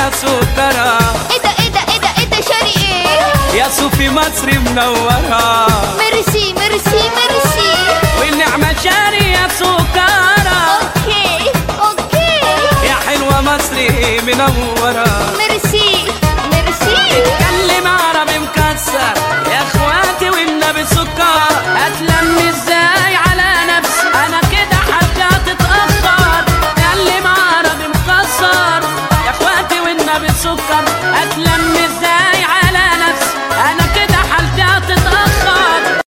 يا سكرة ايه ده ايه ده ايه ده ايه ده شاري ايه يا صوفي مصري منورة ميرسي ميرسي ميرسي والنعمة شاري يا سكرة اوكي اوكي يا حلوة مصري منورة ميرسي